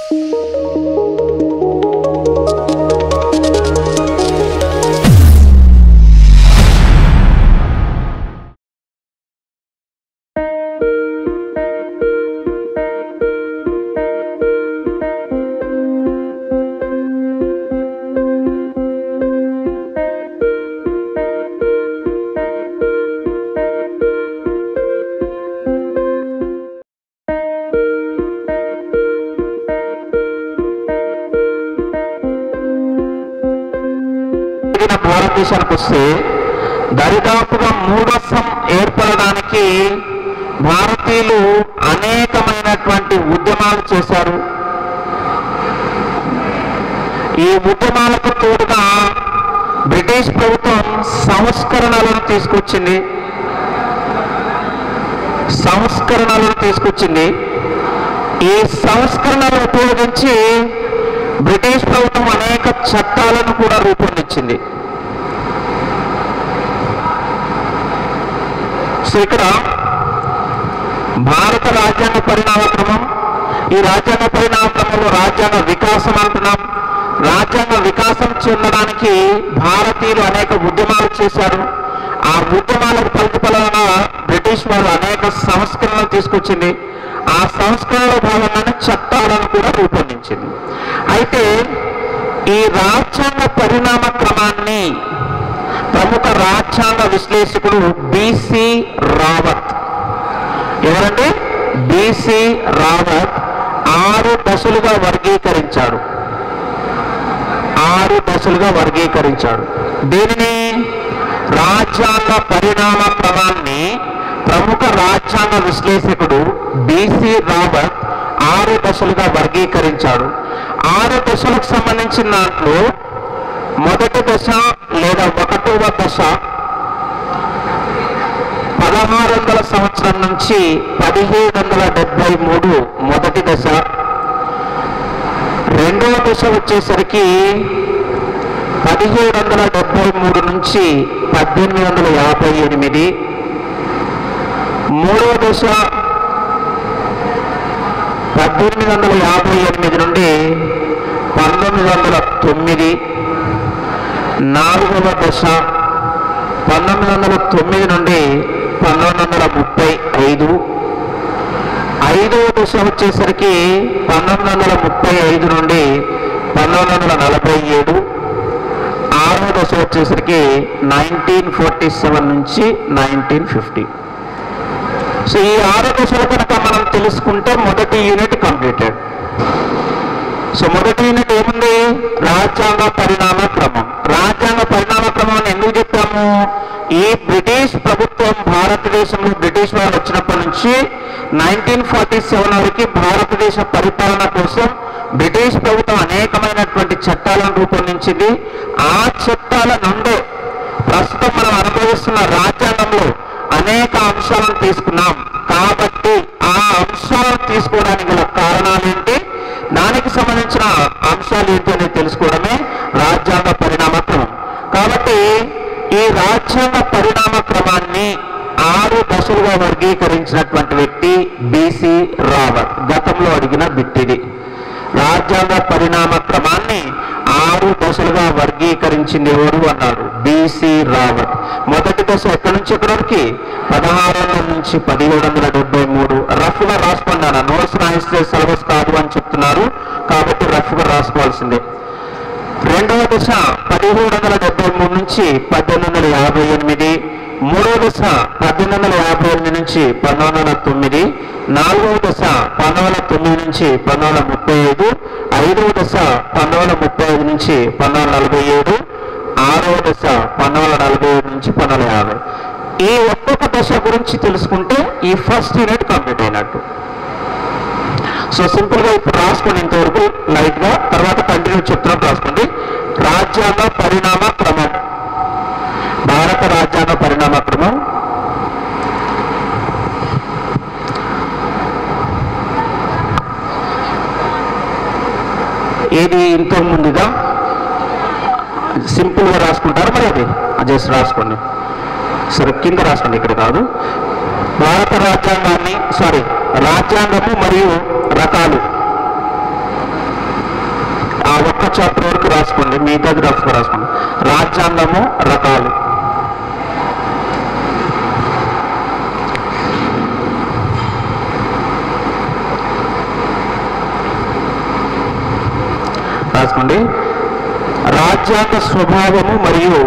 జరిగిన భారతదేశానికి వస్తే దరిదాపుగా మూడసం ఏర్పడడానికి భారతీయులు అనేకమైనటువంటి ఉద్యమాలు చేశారు ఈ ఉద్యమాలకు తోడుగా బ్రిటిష్ ప్రభుత్వం సంస్కరణలను తీసుకొచ్చింది సంస్కరణలను తీసుకొచ్చింది ఈ సంస్కరణలు ఉపయోగించి బ్రిటిష్ ప్రభుత్వం అనేక చట్టాలను కూడా రూపొందించింది సో ఇక్కడ భారత రాజ్యాంగ పరిణామ క్రమం ఈ రాజ్యాంగ పరిణామ క్రమంలో రాజ్యాంగ వికాసం అంటున్నాం రాజ్యాంగ వికాసం చెందడానికి భారతీయులు అనేక ఉద్యమాలు చేశారు ఆ ఉద్యమాలకు ప్రతిఫలన బ్రిటిష్ వారు అనేక సంస్కరణలు తీసుకొచ్చింది ఆ సంస్కరణలో భాగంగానే చట్టాలను కూడా రూపొందించింది అయితే ఈ రాజ్యాంగ పరిణామ క్రమాన్ని ప్రముఖ రాజ్యాంగ విశ్లేషకుడు బిసి రావత్ ఎవరంటే బిసి రావత్ ఆరు దశలుగా వర్గీకరించాడు ఆరు దశలుగా వర్గీకరించాడు దీనిని రాజ్యాంగ పరిణామ క్రమాన్ని ప్రముఖ రాజ్యాంగ విశ్లేషకుడు బిసి రావత్ ఆరు దశలుగా వర్గీకరించాడు ఆరు దశలకు సంబంధించిన దాంట్లో మొదటి దశ లేదా ఒకటవ దశ పదహారు వందల సంవత్సరం నుంచి పదిహేడు వందల డెబ్బై మూడు మొదటి దశ రెండవ దశ వచ్చేసరికి పదిహేడు వందల డెబ్బై మూడు నుంచి పద్దెనిమిది వందల యాభై ఎనిమిది మూడవ దశ పద్దెనిమిది వందల యాభై ఎనిమిది నుండి పంతొమ్మిది వందల తొమ్మిది నాలుగవ దశ పంతొమ్మిది వందల తొమ్మిది నుండి పంతొమ్మిది వందల ముప్పై ఐదు ఐదవ దశ వచ్చేసరికి పంతొమ్మిది వందల ముప్పై ఐదు నుండి పంతొమ్మిది వందల నలభై ఏడు ఆరవ దశ వచ్చేసరికి నైన్టీన్ ఫార్టీ సెవెన్ నుంచి నైన్టీన్ ఫిఫ్టీ సో ఈ ఆరో దశలు కనుక మనం తెలుసుకుంటే మొదటి యూనిట్ కంప్లీటెడ్ సో మొదటి యూనిట్ ఏముంది రాజ్యాంగ పరిణామ క్రమం రాజ్యాంగ పరిణామ క్రమాన్ని ఎందుకు చెప్తాము ఈ బ్రిటిష్ ప్రభుత్వం భారతదేశంలో బ్రిటిష్ వారు వచ్చినప్పటి నుంచి నైన్టీన్ ఫార్టీ సెవెన్ వరకు భారతదేశ పరిపాలన కోసం బ్రిటిష్ ప్రభుత్వం అనేకమైనటువంటి చట్టాలను రూపొందించింది ఆ చట్టాల నుండే ప్రస్తుతం మనం అనుభవిస్తున్న రాజ్యాంగంలో అనేక అంశాలను తీసుకున్నాం కాబట్టి ఆ అంశాలను తీసుకోవడానికి గల కారణాలేంటి దానికి సంబంధించిన అంశాలు ఏంటి అనేది తెలుసుకోవడమే రాజ్యాంగ పరిణామ క్రమం కాబట్టి ఈ రాజ్యాంగ పరిణామ క్రమాన్ని ఆరు దశలుగా వర్గీకరించినటువంటి వ్యక్తి బిసి రావత్ గతంలో అడిగిన బిట్టిది రాజ్యాంగ పరిణామ క్రమాన్ని ఆరు దశలుగా వర్గీకరించింది ఎవరు అన్నారు బిసి రావత్ మొదటి దశ ఎక్కడి నుంచి ఎక్కడి వరకు పదహారు వందల నుంచి పదిహేడు వందల డెబ్బై మూడు రఫ్ గా రాసుకోండి అన్న నోట్స్ రాయిస్తే సిలబస్ కాదు అని చెప్తున్నారు కాబట్టి రఫ్ గా రాసుకోవాల్సిందే రెండవ దశ పదిహేడు వందల డెబ్బై మూడు నుంచి పద్దెనిమిది వందల యాభై ఎనిమిది మూడవ దశ పద్దెనిమిది వందల యాభై ఎనిమిది నుంచి పంతొమ్మిది వందల తొమ్మిది నాలుగవ దశ పంతొమ్మిది వందల తొమ్మిది నుంచి పంతొమ్మిది వందల ముప్పై ఐదు ఐదవ దశ పంతొమ్మిది వందల ముప్పై ఐదు నుంచి పంతొమ్మిది వందల నలభై ఏడు ఆరవ దశ పంతొమ్మిది వందల నలభై ఏడు నుంచి పంతొమ్మిది వందల యాభై ఈ ఒక్కొక్క దశ గురించి తెలుసుకుంటే ఈ ఫస్ట్ యూనిట్ కంప్లీట్ అయినట్టు సో సింపుల్ గా ఇప్పుడు రాసుకోండి ఇంతవరకు లైట్ గా తర్వాత కంటిన్యూ చెప్తున్నట్టు రాసుకోండి రాజ్యాంగ పరిణామ క్రమం భారత రాజ్యాంగ పరిణామ క్రమం ఏది ఇంతకు ముందుగా సింపుల్ గా రాసుకుంటారు మరి అది జస్ట్ రాసుకోండి సరే కింద రాసుకోండి ఇక్కడ కాదు భారత రాజ్యాంగాన్ని సారీ రాజ్యాంగము మరియు రకాలు చాప్టర్ వరకు రాసుకోండి మిగతాది రాసుకో రాసుకోండి రాజ్యాంగము రకాలు రాసుకోండి రాజ్యాంగ స్వభావము మరియు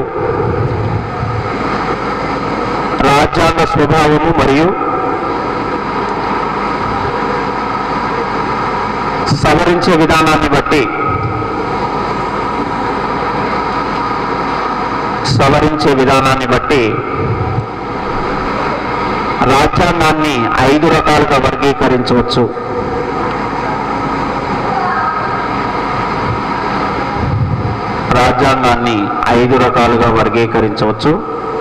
రాజ్యాంగ స్వభావము మరియు సవరించే విధానాన్ని బట్టి సవరించే విధానాన్ని బట్టి రాజ్యాంగాన్ని ఐదు రకాలుగా వర్గీకరించవచ్చు రాజ్యాంగాన్ని ఐదు రకాలుగా వర్గీకరించవచ్చు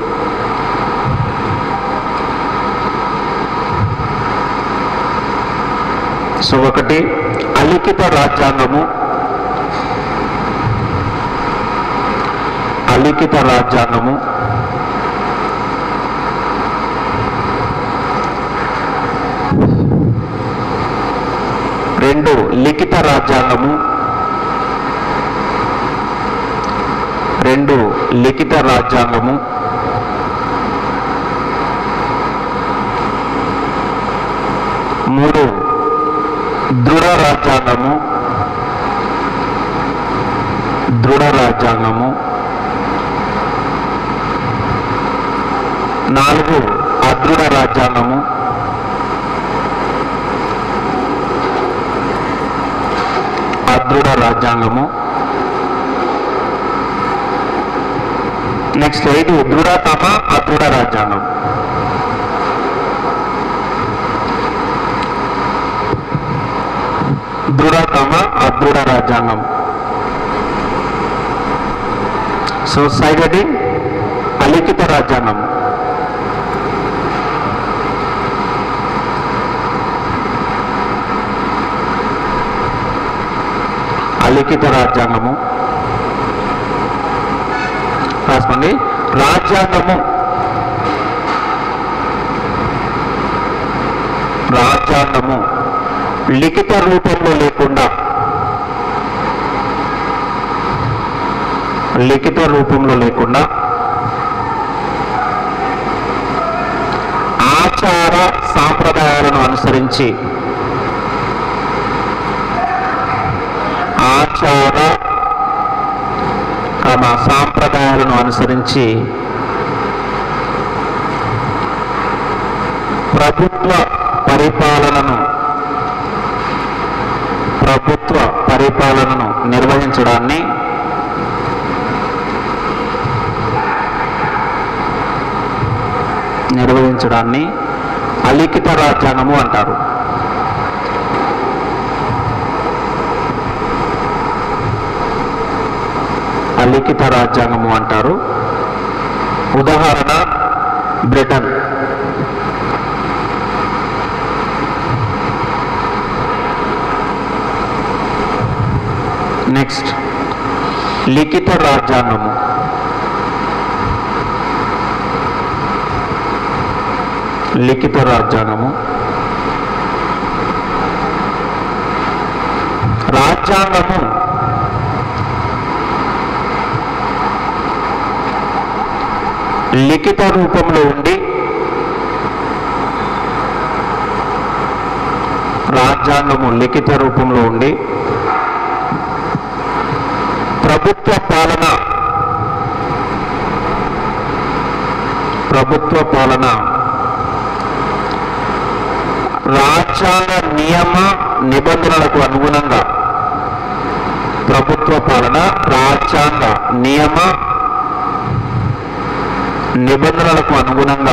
సో ఒకటి అలిఖిత రాజ్యాంగము అలిఖిత రాజ్యాంగము రెండు లిఖిత రాజ్యాంగము రెండు లిఖిత రాజ్యాంగము మూడు దృఢ రాజ్యాంగము దృఢ రాజ్యాంగము నాలుగు అదృఢ రాజ్యాంగము అదృఢ రాజ్యాంగము నెక్స్ట్ ఐదు దృఢతమ అదృఢ రాజ్యాంగం దృఢతమ అదృఢ రాజ్యాంగం సో సైగడి అలిఖిత రాజ్యాంగం అలిఖిత రాజ్యాంగము రాసుకోండి రాజ్యాంగము రాజ్యాంగము లిఖిత రూపంలో లేకుండా లిఖిత రూపంలో లేకుండా ఆచార సాంప్రదాయాలను అనుసరించి ఆచార తమ సాంప్రదాయాలను అనుసరించి ప్రభుత్వ పరిపాలనను ప్రభుత్వ పరిపాలనను నిర్వహించడాన్ని నిర్వహించడాన్ని అలిఖిత రాజ్యాంగము అంటారు అలిఖిత రాజ్యాంగము అంటారు ఉదాహరణ బ్రిటన్ నెక్స్ట్ లిఖిత రాజ్యాంగము లిఖిత రాజ్యాంగము రాజ్యాంగము లిఖిత రూపంలో ఉండి రాజ్యాంగము లిఖిత రూపంలో ఉండి ప్రభుత్వ పాలన ప్రభుత్వ పాలన రాజ్యాంగ నియమ నిబంధనలకు అనుగుణంగా ప్రభుత్వ పాలన రాజ్యాంగ నియమ నిబంధనలకు అనుగుణంగా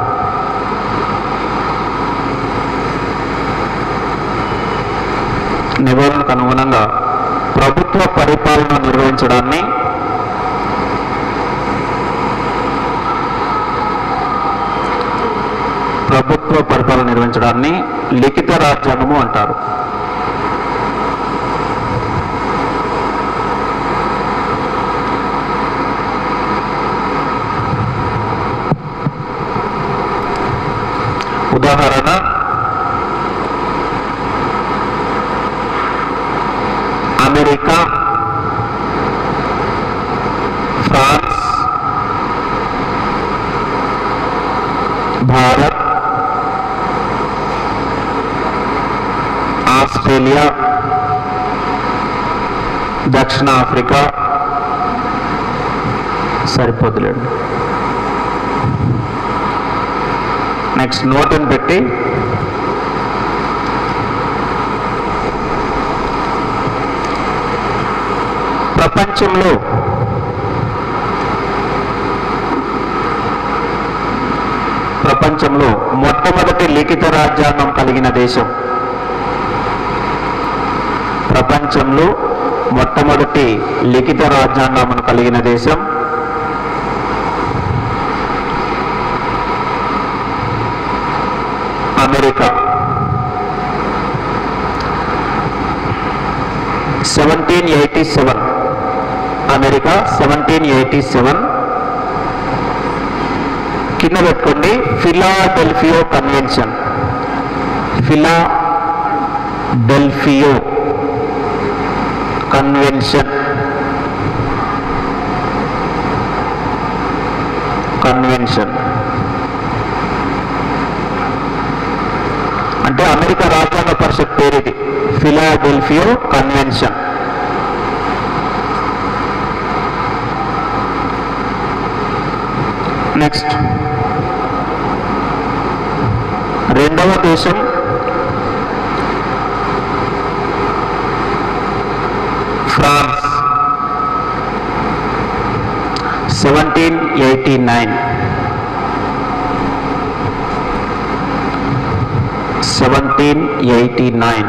నిబంధనలకు అనుగుణంగా ప్రభుత్వ పరిపాలన నిర్వహించడాన్ని ప్రభుత్వ పరిపాలన నిర్వహించడాన్ని లిఖిత రాజ్యాంగము అంటారు ఉదాహరణ అమెరికా ఫ్రాన్స్ భారత్ ఆస్ట్రేలియా దక్షిణాఫ్రికా సరిపోదులేండి నెక్స్ట్ నోటుని పెట్టి ప్రపంచంలో ప్రపంచంలో మొట్టమొదటి లిఖిత రాజ్యాంగం కలిగిన దేశం ప్రపంచంలో మొట్టమొదటి లిఖిత రాజ్యాంగమును కలిగిన దేశం America seventeen eighty seven America seventeen eighty seven కింద పెట్టుకోండి Philadelphia convention Philadelphia convention convention అంటే అమెరికా రాజ్యాంగ పరిషత్ పేరు ఇది ఫిలాడెల్ఫియో కన్వెన్షన్ నెక్స్ట్ రెండవ దేశం France seventeen eighty nine seventeen eighty nine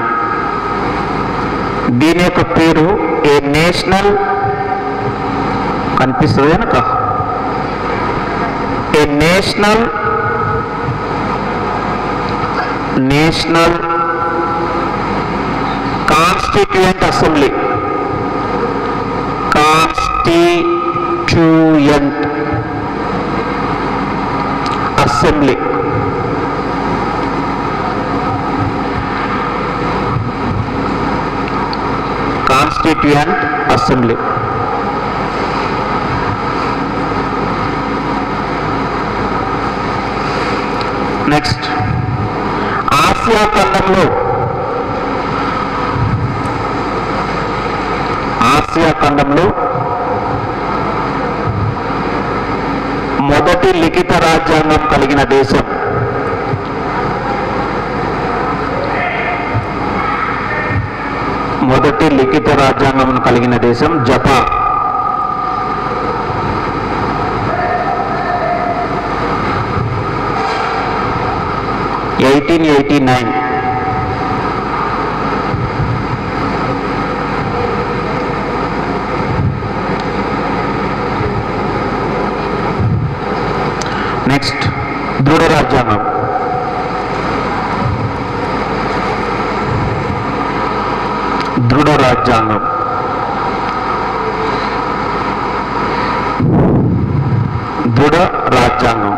దీని యొక్క పేరు ఏ నేషనల్ కనిపిస్తుంది కనుక a national national constituent assembly constituent assembly constituent assembly next Asia ఖండంలో ఆసియా ఖండంలో మొదటి లిఖిత రాజ్యాంగం కలిగిన దేశం మొదటి లిఖిత రాజ్యాంగం కలిగిన దేశం Japan eighteen eighty nine next దృఢ రాజ్యాంగం దృఢ రాజ్యాంగం దృఢ రాజ్యాంగం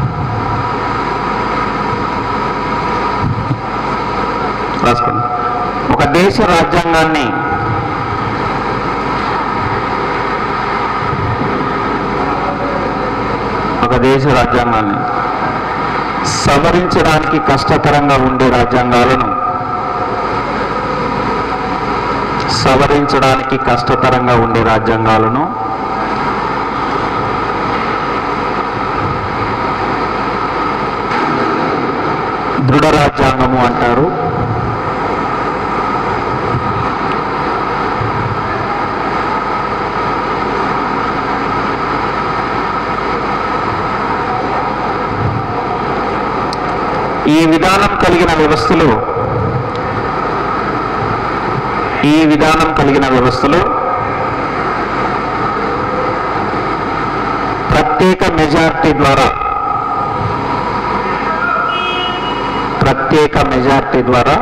రాసుకోండి ఒక దేశ రాజ్యాంగాన్ని ఒక దేశ రాజ్యాంగాన్ని సవరించడానికి కష్టతరంగా ఉండే రాజ్యాంగాలను సవరించడానికి కష్టతరంగా ఉండే రాజ్యాంగాలను దృఢ రాజ్యాంగము అంటారు ఈ విధానం కలిగిన వ్యవస్థలో ఈ విధానం కలిగిన వ్యవస్థలో ప్రత్యేక మెజారిటీ ద్వారా ప్రత్యేక మెజారిటీ ద్వారా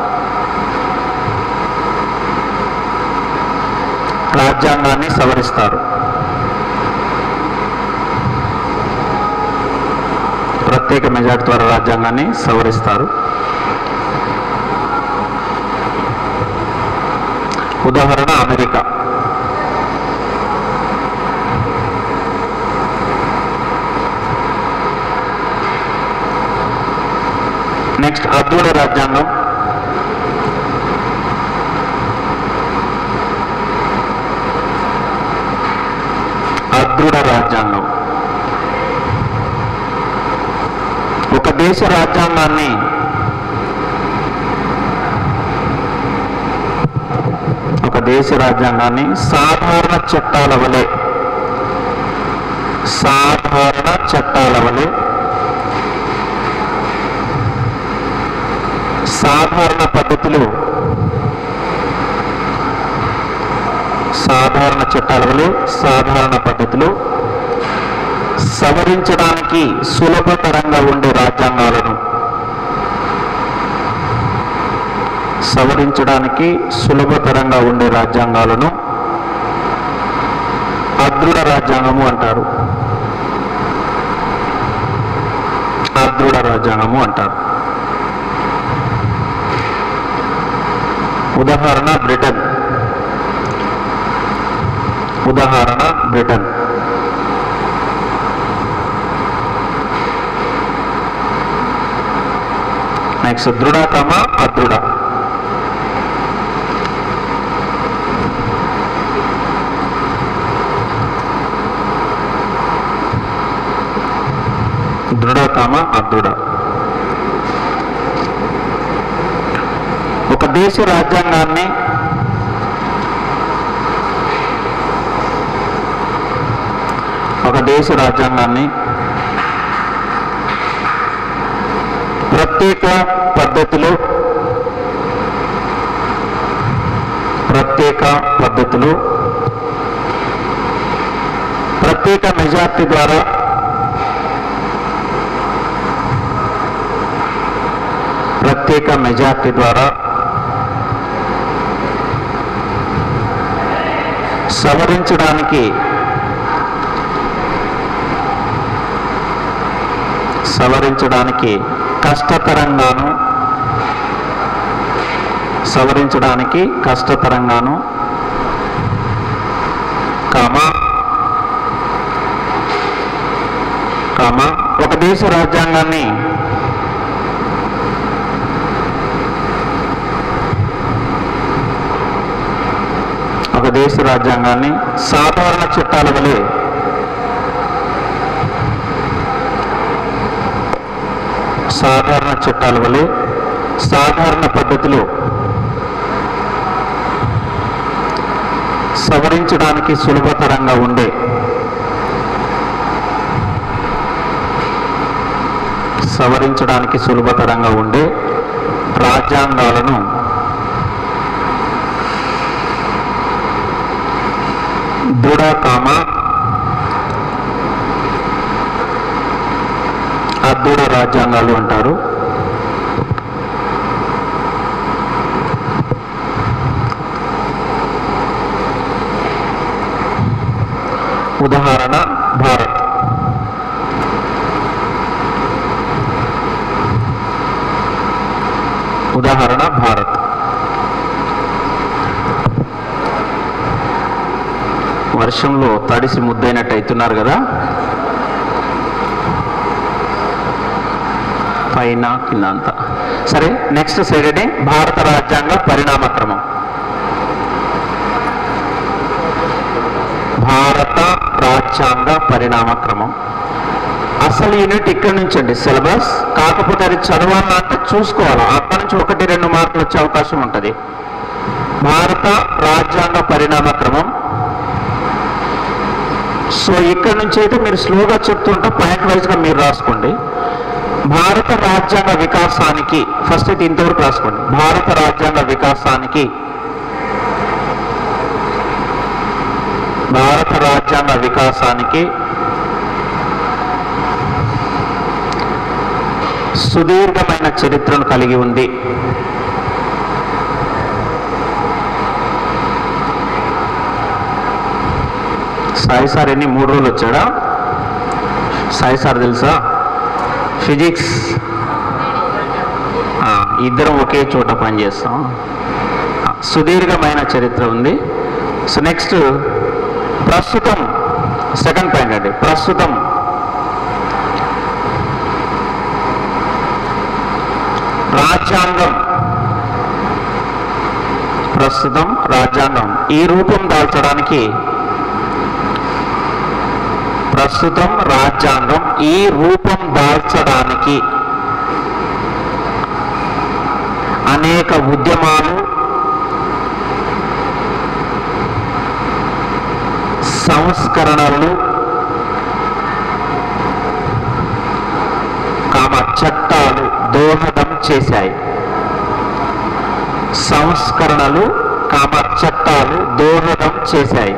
రాజ్యాంగాన్ని సవరిస్తారు ప్రత్యేక మెజార్టీ ద్వారా రాజ్యాంగాన్ని సవరిస్తారు ఉదాహరణ అమెరికా నెక్స్ట్ అద్భుత రాజ్యాంగం అద్భుత రాజ్యాంగం ఒక దేశ రాజ్యాంగాన్ని ఒక దేశ రాజ్యాంగాన్ని సాధారణ చట్టాల వలె సాధారణ చట్టాల వలె సాధారణ పద్ధతిలో సాధారణ చట్టాల వలె సాధారణ పద్ధతిలో సవరించడానికి సులభతరంగా ఉండే రాజ్యాంగాలను సవరించడానికి సులభతరంగా ఉండే రాజ్యాంగాలను అదృఢ రాజ్యాంగము అంటారు అదృఢ రాజ్యాంగము అంటారు ఉదాహరణ బ్రిటన్ ఉదాహరణ బ్రిటన్ నెక్స్ట్ దృఢ కమ అదృఢ దృఢ కామ అదృఢ ఒక దేశ రాజ్యాంగాన్ని ఒక దేశ రాజ్యాంగాన్ని ప్రత్యేక పద్ధతిలో ప్రత్యేక పద్ధతిలో ప్రత్యేక మెజార్టీ ద్వారా ప్రత్యేక మెజార్టీ ద్వారా సవరించడానికి సవరించడానికి కష్టతరంగాను సవరించడానికి కష్టతరంగాను కామ కామ ఒక దేశ రాజ్యాంగాన్ని ఒక దేశ రాజ్యాంగాన్ని సాధారణ చట్టాల వలె సాధారణ చట్టాల వలె సాధారణ పద్ధతిలో సవరించడానికి సులభతరంగా ఉండే సవరించడానికి సులభతరంగా ఉండే రాజ్యాంగాలను దృఢ కామ అదృఢ రాజ్యాంగాలు అంటారు ఉదాహరణ భారత్ ఉదాహరణ భారత్ వర్షంలో తడిసి ముద్దైనట్టు అవుతున్నారు కదా పైన కింద అంతా సరే నెక్స్ట్ సైడ్ భారత రాజ్యాంగ పరిణామక్రమం భారత రాజ్యాంగ పరిణామక్రమం అసలు యూనిట్ ఇక్కడ నుంచి అండి సిలబస్ కాకపోతే అది చదవాలా అంటే చూసుకోవాలి అక్కడి నుంచి ఒకటి రెండు మార్కులు వచ్చే అవకాశం ఉంటుంది భారత రాజ్యాంగ పరిణామక్రమం సో ఇక్కడ నుంచి అయితే మీరు స్లోగా చెప్తుంటే పాయింట్ వైజ్గా మీరు రాసుకోండి భారత రాజ్యాంగ వికాసానికి ఫస్ట్ అయితే ఇంతవరకు రాసుకోండి భారత రాజ్యాంగ వికాసానికి భారత రాజ్యాంగ వికాసానికి సుదీర్ఘమైన చరిత్రను కలిగి ఉంది సాయి సార్ ఎన్ని మూడు రోజులు వచ్చాడా సాయి సార్ తెలుసా ఫిజిక్స్ ఆ, ఇద్దరం ఒకే చోట పనిచేస్తాం ఆ, సుదీర్ఘమైన చరిత్ర ఉంది సో నెక్స్ట్ ప్రస్తుతం సెకండ్ పాయింట్ అండి ప్రస్తుతం రాజ్యాంగం ప్రస్తుతం రాజ్యాంగం ఈ రూపం దాల్చడానికి ప్రస్తుతం రాజ్యాంగం ఈ రూపం దాల్చడానికి అనేక ఉద్యమాలు సంస్కరణలు కామ చట్టాలు దోహదం చేశాయి సంస్కరణలు కామ చట్టాలు దోహదం చేశాయి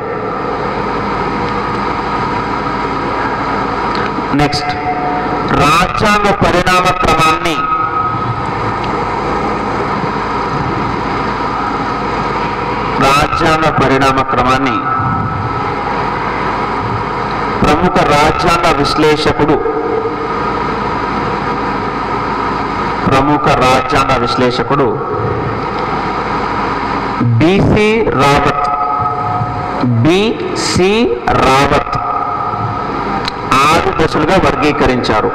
నెక్స్ట్ రాజ్యాంగ పరిణామ క్రమాన్ని రాజ్యాంగ పరిణామ క్రమాన్ని ప్రముఖ రాజ్యాంగ విశ్లేషకుడు ప్రముఖ రాజ్యాంగ విశ్లేషకుడు బిసి రావత్ బిసి రావత్ ఆరు దశలుగా వర్గీకరించారు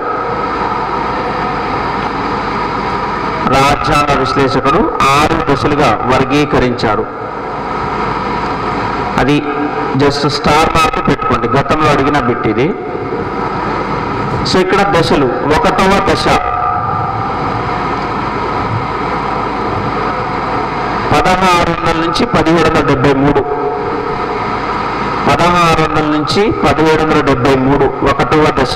రాజ్యాంగ విశ్లేషకుడు ఆరు దశలుగా వర్గీకరించాడు అది జస్ట్ స్టార్ మార్క్ పెట్టుకోండి గతంలో అడిగిన బిట్ ఇది సో ఇక్కడ దశలు ఒకటవ దశ పదహారు వందల నుంచి పదిహేడు వందల డెబ్బై మూడు పదహారు వందల నుంచి పదిహేడు వందల డెబ్బై మూడు ఒకటవ దశ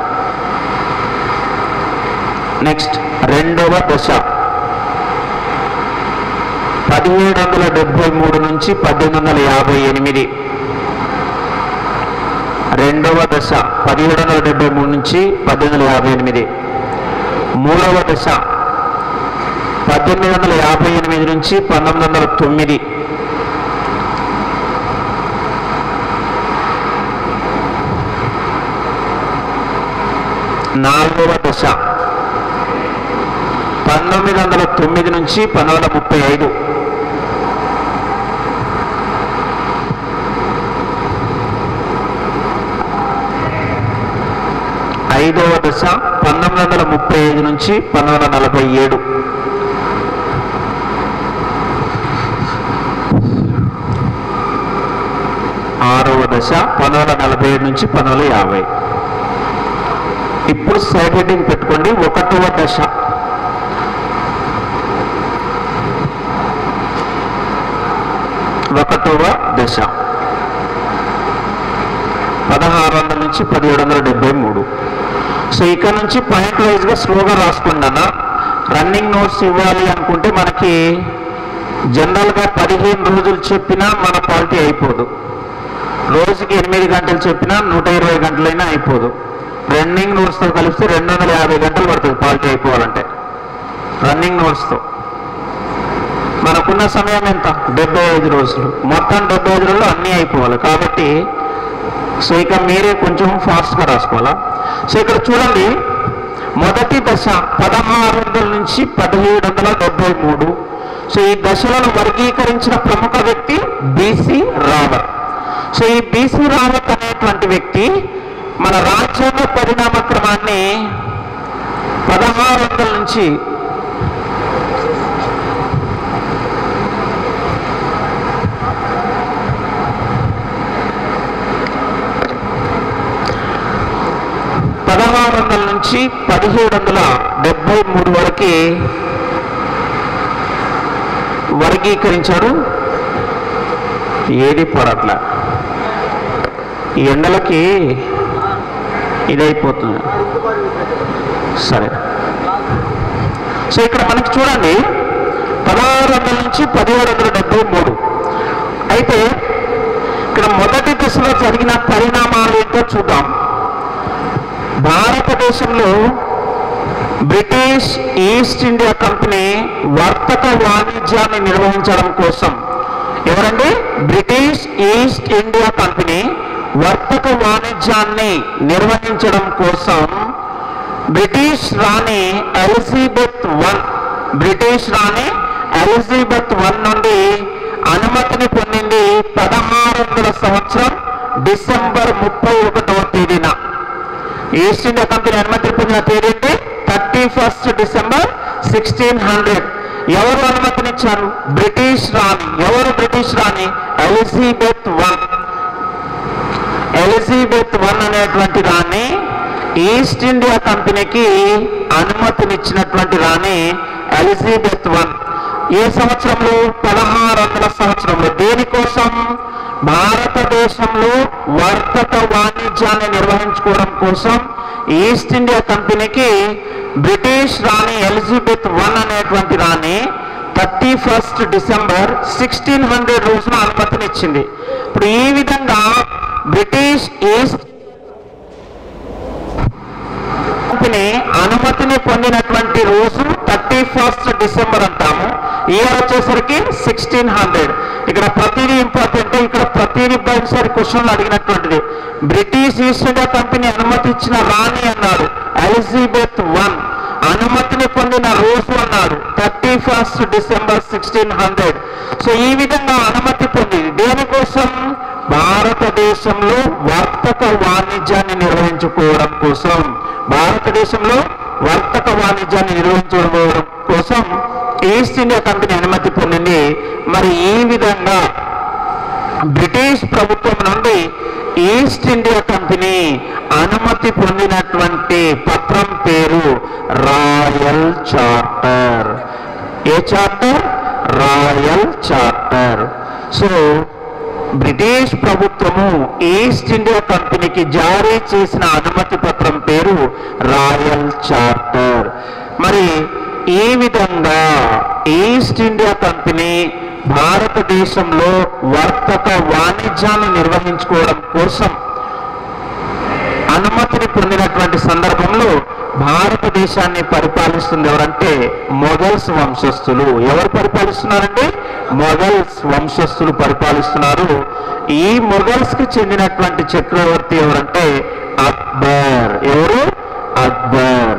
నెక్స్ట్ రెండవ దశ పదిహేడు వందల డెబ్బై మూడు నుంచి పద్దెనిమిది వందల యాభై ఎనిమిది రెండవ దశ పదిహేడు వందల డెబ్బై మూడు నుంచి పద్దెనిమిది వందల యాభై ఎనిమిది మూడవ దశ పద్దెనిమిది వందల యాభై ఎనిమిది నుంచి పంతొమ్మిది వందల తొమ్మిది నాలుగవ దశ పంతొమ్మిది వందల తొమ్మిది నుంచి పంతొమ్మిది వందల ముప్పై ఐదు ఐదవ దశ పంతొమ్మిది వందల ముప్పై ఐదు నుంచి పంతొమ్మిది వందల నలభై ఏడు ఆరవ దశ పంతొమ్మిది వందల నలభై ఏడు నుంచి పంతొమ్మిది వందల యాభై ఇప్పుడు సైడ్ హెడ్డింగ్ పెట్టుకోండి ఒకటవ దశ ఒకటవ దశ పదహారు వందల నుంచి పదిహేడు వందల డెబ్బై మూడు సో ఇక్కడ నుంచి పాయింట్ వైజ్గా స్లోగా రాసుకోండి అన్న రన్నింగ్ నోట్స్ ఇవ్వాలి అనుకుంటే మనకి జనరల్గా పదిహేను రోజులు చెప్పినా మన పార్టీ అయిపోదు రోజుకి ఎనిమిది గంటలు చెప్పినా నూట ఇరవై గంటలైనా అయిపోదు రన్నింగ్ నోట్స్తో కలిపితే రెండు వందల యాభై గంటలు పడుతుంది పార్టీ అయిపోవాలంటే రన్నింగ్ నోట్స్తో మనకున్న సమయం ఎంత డెబ్బై ఐదు రోజులు మొత్తం డెబ్బై ఐదు రోజులు అన్నీ అయిపోవాలి కాబట్టి సో ఇక మీరే కొంచెం ఫాస్ట్గా రాసుకోవాలా సో ఇక్కడ చూడండి మొదటి దశ పదహారు వందల నుంచి పదిహేడు వందల డెబ్బై మూడు సో ఈ దశలను వర్గీకరించిన ప్రముఖ వ్యక్తి బీసీ రావత్ సో ఈ బీసీ రావత్ అనేటువంటి వ్యక్తి మన రాజ్యాంగ పరిణామ క్రమాన్ని పదహారు వందల నుంచి పదహారు వందల నుంచి పదిహేడు వందల డెబ్బై మూడు వరకు వర్గీకరించాడు ఏది పడట్ల ఈ ఎండలకి ఇదైపోతుంది సరే సో ఇక్కడ మనకి చూడండి పదహారు వందల నుంచి పదిహేడు వందల డెబ్బై మూడు అయితే ఇక్కడ మొదటి దశలో జరిగిన పరిణామాలు ఏంటో చూద్దాం భారతదేశంలో బ్రిటిష్ ఈస్ట్ ఇండియా కంపెనీ వర్తక వాణిజ్యాన్ని నిర్వహించడం కోసం ఎవరండి బ్రిటిష్ ఈస్ట్ ఇండియా కంపెనీ వర్తక వాణిజ్యాన్ని నిర్వహించడం కోసం బ్రిటిష్ రాణి ఎలిజబెత్ వన్ బ్రిటిష్ రాణి ఎలిజబెత్ వన్ నుండి అనుమతిని పొందింది పదహారు వందల సంవత్సరం డిసెంబర్ ముప్పై ఒకటవ తేదీన ఈస్ట్ ఇండియా కంపెనీ అనుమతి పొందిన తేదీ ఏంటి thirty first December sixteen hundred ఎవరు అనుమతినిచ్చారు బ్రిటిష్ రాణి ఎవరు బ్రిటిష్ రాణి ఎలిజబెత్ వన్ ఎలిజబెత్ వన్ అనేటువంటి రాణి ఈస్ట్ ఇండియా కంపెనీకి అనుమతినిచ్చినటువంటి రాణి ఎలిజబెత్ వన్ ఏ సంవత్సరంలో పదహారు వందల సంవత్సరంలో దేనికోసం భారతదేశంలో వర్తక వాణిజ్యాన్ని నిర్వహించుకోవడం కోసం ఈస్ట్ ఇండియా కంపెనీకి బ్రిటిష్ రాణి ఎలిజబెత్ వన్ అనేటువంటి రాణి thirty first December sixteen hundred రోజున అనుమతినిచ్చింది ఇప్పుడు ఈ విధంగా బ్రిటిష్ ఈస్ట్ కంపెనీ అనుమతిని పొందినటువంటి రోజు థర్టీ ఫస్ట్ డిసెంబర్ అంటాము ఇయర్ వచ్చేసరికి సిక్స్టీన్ హండ్రెడ్ ఇక్కడ ప్రతిదీ ఇంపార్టెంట్ ఇక్కడ ప్రతిదీ ఒకసారి క్వశ్చన్లు అడిగినటువంటిది బ్రిటిష్ ఈస్ట్ ఇండియా కంపెనీ అనుమతి ఇచ్చిన రాణి అన్నాడు ఎలిజబెత్ వన్ అనుమతిని పొందిన రోజు అన్నాడు thirty first December sixteen hundred so ఈ విధంగా అనుమతి పొందింది దేనికోసం భారతదేశంలో వర్తక వాణిజ్యాన్ని నిర్వహించుకోవడం కోసం భారతదేశంలో వర్తక వాణిజ్యాన్ని నిర్వహించుకోవడం కోసం ఈస్ట్ ఇండియా కంపెనీ అనుమతి పొందింది మరి ఈ విధంగా బ్రిటిష్ ప్రభుత్వం నుండి ఈస్ట్ ఇండియా కంపెనీ అనుమతి పొందినటువంటి పత్రం పేరు రాయల్ చార్టర్ ఏ charter royal charter so British ప్రభుత్వము ఈస్ట్ ఇండియా కంపెనీకి జారీ చేసిన అనుమతి పత్రం పేరు రాయల్ చార్టర్ మరి ఈ విధంగా ఈస్ట్ ఇండియా కంపెనీ భారతదేశంలో వర్తక వాణిజ్యాన్ని నిర్వహించుకోవడం కోసం అనుమతిని పొందినటువంటి సందర్భంలో భారతదేశాన్ని పరిపాలిస్తుంది ఎవరంటే మొఘల్స్ వంశస్థులు ఎవరు పరిపాలిస్తున్నారండి మొఘల్స్ వంశస్థులు పరిపాలిస్తున్నారు ఈ మొఘల్స్ కి చెందినటువంటి చక్రవర్తి ఎవరంటే అక్బర్ ఎవరు అక్బర్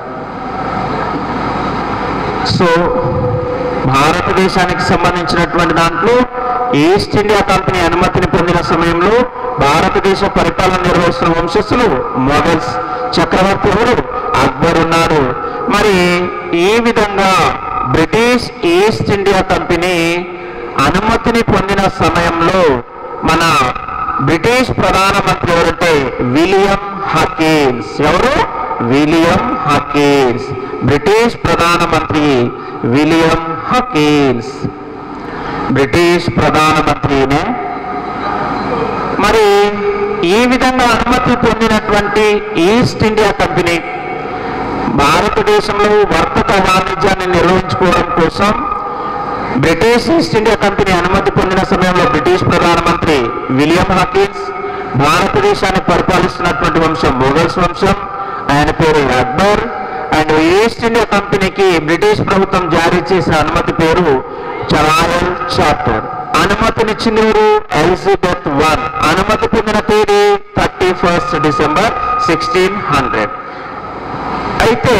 సో భారతదేశానికి సంబంధించినటువంటి దాంట్లో ఈస్ట్ ఇండియా కంపెనీ అనుమతిని పొందిన సమయంలో భారతదేశ పరిపాలన నిర్వహిస్తున్న వంశస్థులు మొఘల్స్ చక్రవర్తి ఎవరు అక్బర్ ఉన్నాడు మరి ఈ విధంగా బ్రిటిష్ ఈస్ట్ ఇండియా కంపెనీ అనుమతిని పొందిన సమయంలో మన బ్రిటిష్ ప్రధానమంత్రి ఎవరంటే విలియం హకీన్స్ ఎవరు విలియం హకీన్స్ బ్రిటిష్ ప్రధానమంత్రి విలియం హకీన్స్ బ్రిటిష్ ప్రధానమంత్రినే మరి ఈ విధంగా అనుమతి పొందినటువంటి ఈస్ట్ ఇండియా కంపెనీ భారతదేశంలో వర్తక వాణిజ్యాన్ని నిర్వహించుకోవడం కోసం బ్రిటిష్ ఈస్ట్ ఇండియా కంపెనీ అనుమతి పొందిన సమయంలో బ్రిటిష్ ప్రధానమంత్రి విలియం హకిన్స్ భారతదేశాన్ని పరిపాలిస్తున్నటువంటి వంశం మొఘల్స్ వంశం ఆయన పేరు అక్బర్ అండ్ ఈస్ట్ ఇండియా కంపెనీకి బ్రిటిష్ ప్రభుత్వం జారీ చేసిన అనుమతి పేరు చరాయల్ చార్టర్ అనుమతినిచ్చింది ఎవరు ఎలిజబెత్ వన్ అనుమతి పొందిన తేదీ thirty first December sixteen hundred అయితే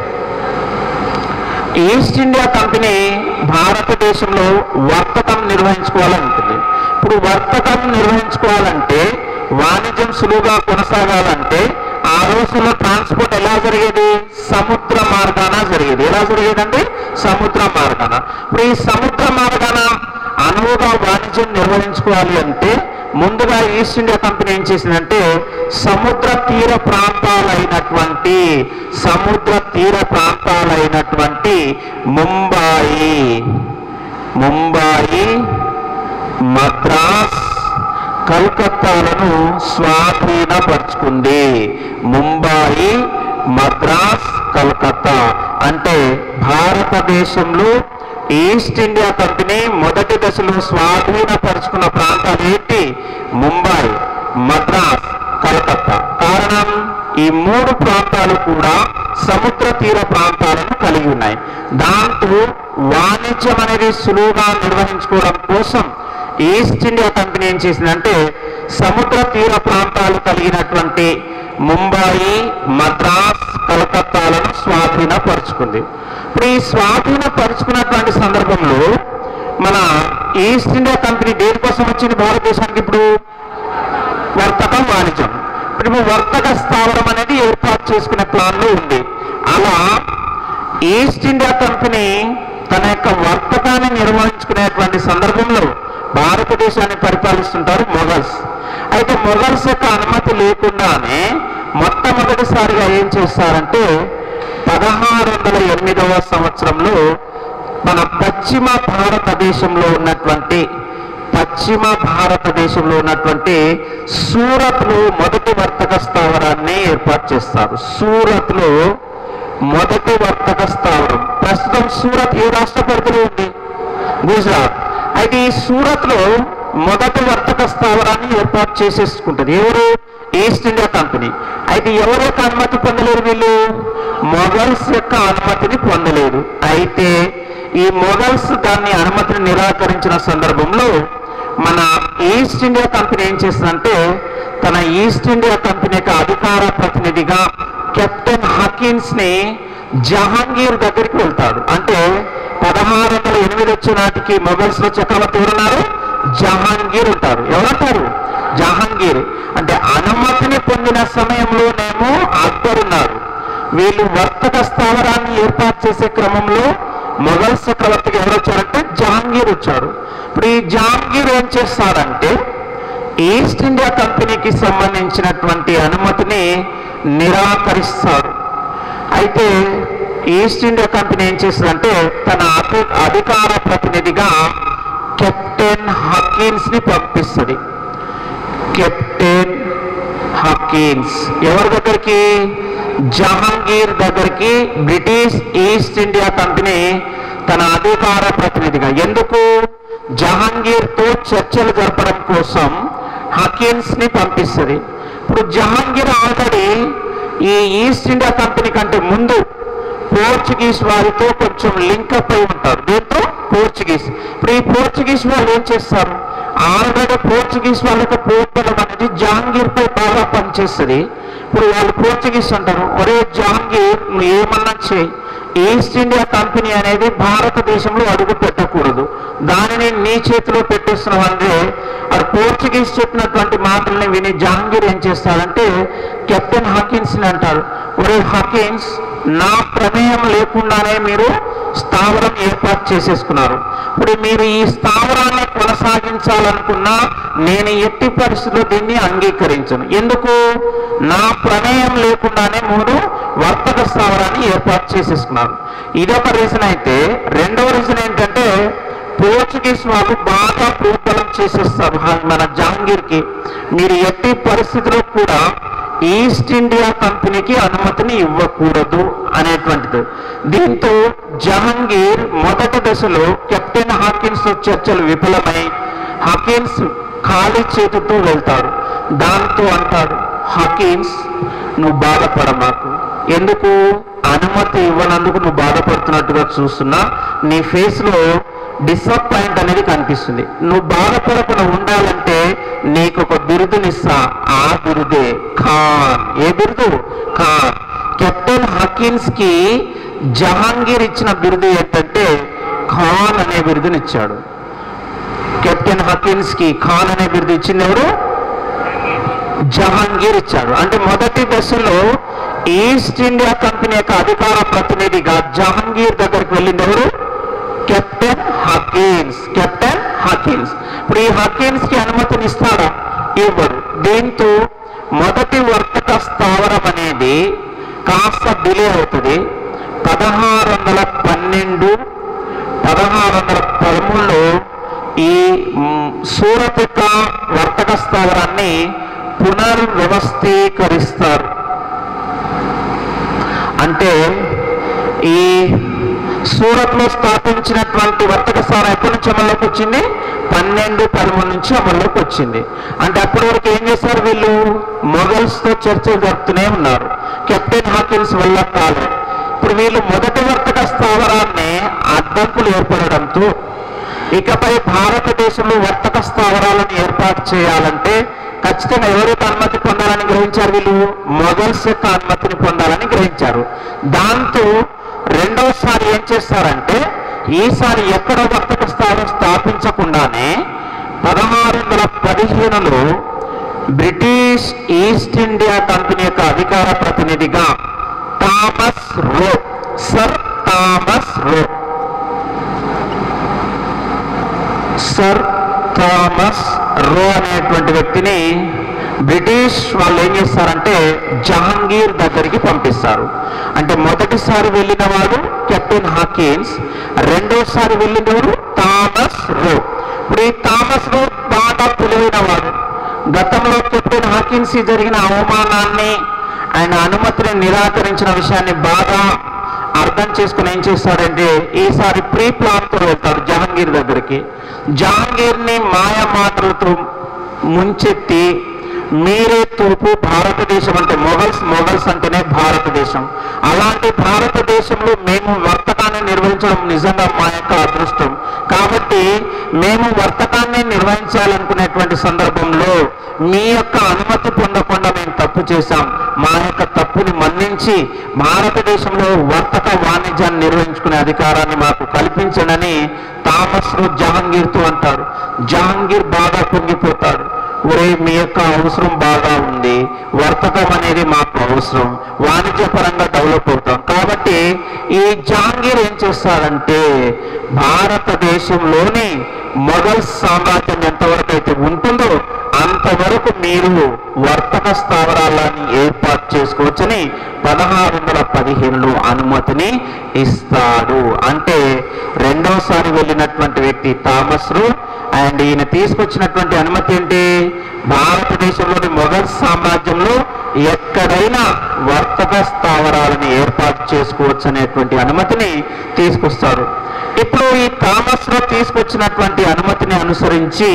ఈస్ట్ ఇండియా కంపెనీ భారతదేశంలో వర్తకం నిర్వహించుకోవాలంటుంది ఇప్పుడు వర్తకం నిర్వహించుకోవాలంటే వాణిజ్యం సులువుగా కొనసాగాలంటే ఆ రోజుల్లో ట్రాన్స్పోర్ట్ ఎలా జరిగేది సముద్ర మార్గాన జరిగేది ఎలా జరిగేదండి సముద్ర మార్గాన ఇప్పుడు ఈ సముద్ర మార్గాన అనువుగా వాణిజ్యం నిర్వహించుకోవాలి అంటే ముందుగా ఈస్ట్ ఇండియా కంపెనీ ఏం చేసిందంటే సముద్ర తీర ప్రాంతాలైనటువంటి సముద్ర తీర ప్రాంతాలైనటువంటి ముంబాయి ముంబాయి మద్రాస్ కల్కత్తాలను స్వాధీనపరుచుకుంది ముంబాయి మద్రాస్ కల్కత్తా అంటే భారతదేశంలో ఈస్ట్ ఇండియా కంపెనీ మొదటి దశలో స్వాధీనపరుచుకున్న ప్రాంతాలు ఏంటి ముంబాయి మద్రాస్ కలకత్తా కారణం ఈ మూడు ప్రాంతాలు కూడా సముద్ర తీర ప్రాంతాలను కలిగి ఉన్నాయి దాంతో వాణిజ్యం అనేది సులువుగా నిర్వహించుకోవడం కోసం ఈస్ట్ ఇండియా కంపెనీ ఏం చేసిందంటే సముద్ర తీర ప్రాంతాలు కలిగినటువంటి ముంబాయి మద్రాస్ కలకత్తాలను స్వాధీనపరుచుకుంది ఇప్పుడు ఈ స్వాధీనపరుచుకున్నటువంటి సందర్భంలో మన ఈస్ట్ ఇండియా కంపెనీ దేనికోసం వచ్చింది భారతదేశానికి ఇప్పుడు వర్తకం వాణిజ్యం ఇప్పుడు ఇప్పుడు వర్తక స్థావరం అనేది ఏర్పాటు చేసుకునే ప్లాన్లో ఉంది అలా ఈస్ట్ ఇండియా కంపెనీ తన యొక్క వర్తకాన్ని నిర్వహించుకునేటువంటి సందర్భంలో భారతదేశాన్ని పరిపాలిస్తుంటారు మొఘల్స్ అయితే మొఘల్స్ యొక్క అనుమతి లేకుండానే మొట్టమొదటిసారిగా ఏం చేస్తారంటే పదహారు వందల ఎనిమిదవ సంవత్సరంలో మన పశ్చిమ భారతదేశంలో ఉన్నటువంటి పశ్చిమ భారతదేశంలో ఉన్నటువంటి సూరత్లో మొదటి వర్తక స్థావరాన్ని ఏర్పాటు చేస్తారు సూరత్లో మొదటి వర్తక స్థావరం ప్రస్తుతం సూరత్ ఏ రాష్ట్ర పరిధిలో ఉంది గుజరాత్ అయితే ఈ సూరత్లో మొదటి వర్తక స్థావరాన్ని ఏర్పాటు చేసేసుకుంటుంది ఎవరు ఈస్ట్ ఇండియా కంపెనీ అయితే ఎవరి యొక్క అనుమతి పొందలేరు వీళ్ళు మొఘల్స్ యొక్క అనుమతిని పొందలేదు అయితే ఈ మొఘల్స్ దాన్ని అనుమతిని నిరాకరించిన సందర్భంలో మన ఈస్ట్ ఇండియా కంపెనీ ఏం చేస్తుందంటే తన ఈస్ట్ ఇండియా కంపెనీ యొక్క అధికార ప్రతినిధిగా కెప్టెన్ హకిన్స్ ని జహాంగీర్ దగ్గరికి వెళ్తాడు అంటే పదహారు వందల ఎనిమిది వచ్చే నాటికి మొఘల్స్ లో చక్రవర్తి ఎవరున్నారు జహాంగీర్ ఉంటారు ఎవరంటారు జహాంగీర్ అంటే అనుమతిని పొందిన సమయంలోనేమో అక్బర్ ఉన్నారు వీళ్ళు వర్తక స్థావరాన్ని ఏర్పాటు చేసే క్రమంలో మొఘల్ చక్రవర్తికి ఎవరు వచ్చారంటే జహాంగీర్ వచ్చారు ఇప్పుడు ఈ జహాంగీర్ ఏం చేస్తాడంటే ఈస్ట్ ఇండియా కంపెనీకి సంబంధించినటువంటి అనుమతిని నిరాకరిస్తాడు అయితే ఈస్ట్ ఇండియా కంపెనీ ఏం చేస్తుందంటే తన అధి- అధికార ప్రతినిధిగా కెప్టెన్ హకీన్స్ ని పంపిస్తుంది కెప్టెన్ హకీన్స్ ఎవరి దగ్గరికి జహాంగీర్ దగ్గరికి బ్రిటిష్ ఈస్ట్ ఇండియా కంపెనీ తన అధికార ప్రతినిధిగా ఎందుకు జహాంగీర్ తో చర్చలు జరపడం కోసం హకీన్స్ ని పంపిస్తుంది ఇప్పుడు జహాంగీర్ ఆల్రెడీ ఈ ఈస్ట్ ఇండియా కంపెనీ కంటే ముందు పోర్చుగీస్ వారితో కొంచెం లింకప్ అయి ఉంటారు దీంతో పోర్చుగీస్ ఇప్పుడు ఈ పోర్చుగీస్ వాళ్ళు ఏం చేస్తారు ఆల్రెడీ పోర్చుగీస్ వాళ్ళకి పోర్పడం అనేది జహాంగీర్ పై బాగా పనిచేస్తుంది ఇప్పుడు వాళ్ళు పోర్చుగీస్ అంటారు ఒరే జహాంగీర్ నువ్వు ఏమన్నా చేయి ఈస్ట్ ఇండియా కంపెనీ అనేది భారతదేశంలో అడుగు పెట్టకూడదు దానిని నీ చేతిలో పెట్టేస్తున్నావు అంటే అది పోర్చుగీస్ చెప్పినటువంటి మాటల్ని విని జహాంగీర్ ఏం చేస్తాడంటే కెప్టెన్ హకిన్స్ ని అంటారు ఒరే హకిన్స్ నా ప్రమేయం లేకుండానే మీరు స్థావరం ఏర్పాటు చేసేసుకున్నారు ఇప్పుడు మీరు ఈ స్థావరాన్ని కొనసాగించాలనుకున్నా నేను ఎట్టి పరిస్థితుల్లో దీన్ని అంగీకరించను ఎందుకు నా ప్రమేయం లేకుండానే మూడు వర్తక స్థావరాన్ని ఏర్పాటు చేసేసుకున్నారు ఇదొక రీజన్ అయితే రెండవ రీజన్ ఏంటంటే పోర్చుగీస్ వాళ్ళు బాగా భూబలం చేసేస్తారు హా- మన జహాంగీర్కి మీరు ఎట్టి పరిస్థితిలో కూడా ఈస్ట్ ఇండియా కంపెనీకి అనుమతిని ఇవ్వకూడదు అనేటువంటిది దీంతో జహాంగీర్ మొదటి దశలో కెప్టెన్ హాకిన్స్ తో చర్చలు విఫలమై హాకిన్స్ ఖాళీ చేతితో వెళ్తాడు దాంతో అంటాడు హాకిన్స్ నువ్వు బాధపడ మాకు ఎందుకు అనుమతి ఇవ్వనందుకు నువ్వు బాధపడుతున్నట్టుగా చూస్తున్నా నీ ఫేస్ లో డిసప్పాయింట్ అనేది కనిపిస్తుంది నువ్వు బాధపడకుండా ఉండాలంటే నీకు ఒక బిరుదునిస్తా ఆ బిరుదే ఖాన్ ఏ బిరుదు ఖాన్ కెప్టెన్ హకిన్స్ కి జహాంగీర్ ఇచ్చిన బిరుదు ఏంటంటే ఖాన్ అనే బిరుదునిచ్చాడు కెప్టెన్ హకిన్స్ కి ఖాన్ అనే బిరుదు ఇచ్చింది ఎవరు జహాంగీర్ ఇచ్చాడు అంటే మొదటి దశలో ఈస్ట్ ఇండియా కంపెనీ యొక్క అధికార ప్రతినిధిగా జహాంగీర్ దగ్గరికి వెళ్ళింది ఎవరు కెప్టెన్ హకీన్స్ కెప్టెన్ హకీన్స్ ఇప్పుడు ఈ హకీన్స్ కి అనుమతిని ఇస్తాడా ఇవ్వడు దీంతో మొదటి వర్తక స్థావరం అనేది కాస్త డిలే అవుతుంది పదహారు వందల పన్నెండు పదహారు వందల పదమూడులో ఈ మ్, సూరత్ యొక్క వర్తక స్థావరాన్ని పునర్వ్యవస్థీకరిస్తారు అంటే ఈ సూరత్లో స్థాపించినటువంటి వర్తక స్థానం ఎప్పటి నుంచి అమల్లోకి వచ్చింది పన్నెండు పదమూడు నుంచి అమల్లోకి వచ్చింది అంటే అప్పటి వరకు ఏం చేశారు వీళ్ళు మొఘల్స్ తో చర్చలు జరుపుతూనే ఉన్నారు కెప్టెన్ హాకిన్స్ వల్ల కాలేదు ఇప్పుడు వీళ్ళు మొదటి వర్తక స్థావరాన్ని అడ్డంకులు ఏర్పడడంతో ఇకపై భారతదేశంలో వర్తక స్థావరాలను ఏర్పాటు చేయాలంటే ఖచ్చితంగా ఎవరైతే అనుమతి పొందాలని గ్రహించారు వీళ్ళు మొఘల్స్ యొక్క అనుమతిని పొందాలని గ్రహించారు దాంతో రెండవసారి ఏం చేస్తారంటే ఈసారి ఎక్కడ వర్తక స్థావరం స్థాపించకుండానే పదహారు వందల పదిహేనులో బ్రిటిష్ ఈస్ట్ ఇండియా కంపెనీ యొక్క అధికార ప్రతినిధిగా Thomas Roe sir Thomas Roe sir Thomas Roe అనేటువంటి వ్యక్తిని బ్రిటిష్ వాళ్ళు ఏం చేస్తారంటే జహాంగీర్ దగ్గరికి పంపిస్తారు అంటే మొదటిసారి వెళ్ళిన వాడు కెప్టెన్ హాకిన్స్ రెండోసారి వెళ్ళినవాడు థామస్ రో ఇప్పుడు ఈ థామస్ రో బాగా తెలివైన వాడు గతంలో కెప్టెన్ హాకిన్స్ కి జరిగిన అవమానాన్ని ఆయన అనుమతిని నిరాకరించిన విషయాన్ని బాగా అర్థం చేసుకుని ఏం చేస్తాడంటే ఈసారి ప్రీ ప్లాన్ తో వెళ్తాడు జహాంగీర్ దగ్గరికి జహాంగీర్ ని మాయ మాటలతో ముంచెత్తి మీరే తూర్పు భారతదేశం అంటే మొఘల్స్ మొఘల్స్ అంటేనే భారతదేశం అలాంటి భారతదేశంలో మేము వర్తకాన్ని నిర్వహించడం నిజంగా మా యొక్క అదృష్టం కాబట్టి మేము వర్తకాన్ని నిర్వహించాలనుకునేటువంటి సందర్భంలో మీ యొక్క అనుమతి పొందకుండా మేము తప్పు చేశాం మా యొక్క తప్పుని మన్నించి భారతదేశంలో వర్తక వాణిజ్యాన్ని నిర్వహించుకునే అధికారాన్ని మాకు కల్పించడని థామస్ రో జహాంగీర్తో అంటాడు జహాంగీర్ బాగా పొంగిపోతాడు ఒరే మీ యొక్క అవసరం బాగా ఉంది వర్తకం అనేది మాకు అవసరం వాణిజ్యపరంగా డెవలప్ అవుతాం కాబట్టి ఈ జహాంగీర్ ఏం చేస్తాడంటే భారతదేశంలోని మొఘల్ సామ్రాజ్యం ఎంతవరకు అయితే ఉంటుందో అంతవరకు మీరు వర్తక స్థావరాలని ఏర్పాటు చేసుకోవచ్చని పదహారు వందల పదిహేనులో అనుమతిని ఇస్తాడు అంటే రెండోసారి వెళ్ళినటువంటి వ్యక్తి థామస్ రూ అండ్ ఈయన తీసుకొచ్చినటువంటి అనుమతి ఏంటి భారతదేశంలోని మొఘల్ సామ్రాజ్యంలో ఎక్కడైనా వర్తక స్థావరాలను ఏర్పాటు చేసుకోవచ్చు అనేటువంటి అనుమతిని తీసుకొస్తారు ఇప్పుడు ఈ థామస్ లో తీసుకొచ్చినటువంటి అనుమతిని అనుసరించి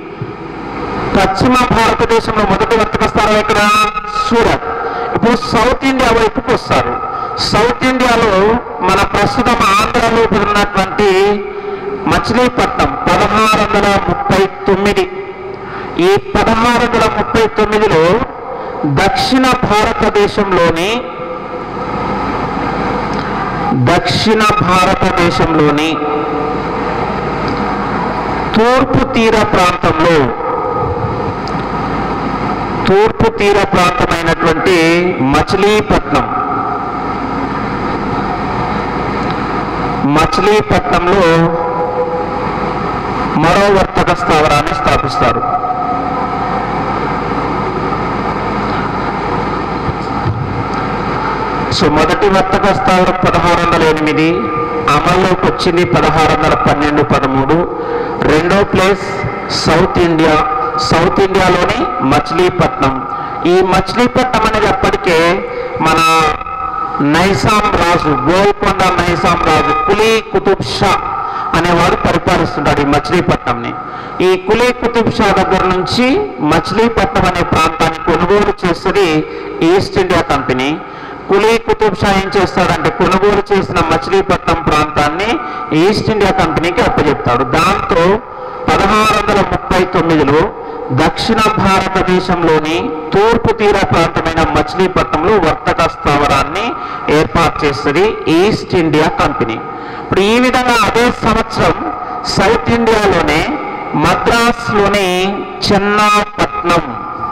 పశ్చిమ భారతదేశంలో మొదటి వర్తక స్థానం ఎక్కడ సూరత్ ఇప్పుడు సౌత్ ఇండియా వైపుకి వస్తారు సౌత్ ఇండియాలో మన ప్రస్తుతం ఆంధ్రలో ఉన్నటువంటి మచిలీపట్నం పదహారు వందల ముప్పై తొమ్మిది ఈ పదహారు వందల ముప్పై తొమ్మిదిలో దక్షిణ భారతదేశంలోని దక్షిణ భారతదేశంలోని తూర్పు తీర ప్రాంతంలో తూర్పు తీర ప్రాంతమైనటువంటి మచిలీపట్నం మచిలీపట్నంలో మరో వర్తక స్థావరాన్ని స్థాపిస్తారు సో మొదటి వర్తక స్థావరం పదహారు వందల ఎనిమిది అమల్లోకి వచ్చింది పదహారు వందల పన్నెండు పదమూడు రెండో ప్లేస్ సౌత్ ఇండియా సౌత్ ఇండియాలోని మచిలీపట్నం ఈ మచిలీపట్నం అనేది అప్పటికే మన నైసాం రాజు గోల్కొండ నైసాం రాజు కులీ కుతుబ్ షా అనేవాడు పరిపాలిస్తుంటాడు ఈ మచిలీపట్నంని ఈ కులీ కుతుబ్ షా దగ్గర నుంచి మచిలీపట్నం అనే ప్రాంతాన్ని కొనుగోలు చేస్తుంది East India company Quli Qutb Shah ఏం చేస్తాడంటే కొనుగోలు చేసిన మచిలీపట్నం ప్రాంతాన్ని ఈస్ట్ ఇండియా కంపెనీకి అప్పచెప్తాడు దాంతో పదహారు వందల ముప్పై తొమ్మిదిలో దక్షిణ భారతదేశంలోని తూర్పు తీర ప్రాంతమైన మచిలీపట్నంలో వర్తక స్థావరాన్ని ఏర్పాటు చేస్తుంది ఈస్ట్ ఇండియా కంపెనీ ఇప్పుడు ఈ విధంగా అదే సంవత్సరం సౌత్ ఇండియాలోనే మద్రాస్లోని చెన్నాపట్నం